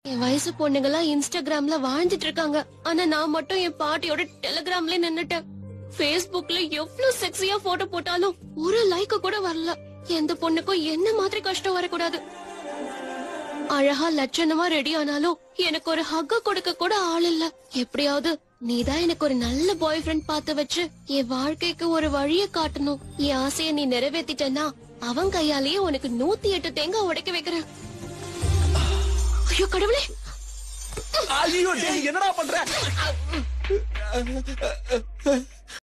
என் வயசு பொண்ணுங்கெல்லாம் இன்ஸ்டாகிராம்ல வாழ்ந்துட்டு இருக்காங்க ஆனா நான் மட்டும் என் பாட்டியோட டெலிகிராம்ல நின்னுட்டேன் Facebookல எவ்வளவு செக்ஸியா போட்டோ போட்டாலும் ஒரு லைக் கூட வரல எந்த பொண்ணுக்கும் என்ன மாதிரி கஷ்டம் வரக்கூடாது அழகா லட்சணமா ரெடி ஆனாலும் எனக்கு ஒரு ஹக்க கொடுக்க கூட ஆள் இல்ல எப்படியாவது நீதான் எனக்கு ஒரு நல்ல பாய் ஃப்ரெண்ட் பார்த்து வச்சு என் வாழ்க்கைக்கு ஒரு வழிய காட்டணும் என் ஆசைய நீ நிறைவேத்திட்டனா அவன் கையாலேயே உனக்கு நூத்தி எட்டு தேங்காய் உடைக்க வைக்கிறேன் ஐயோ கடவுளே ஐயோ டேய் என்னடா பண்ற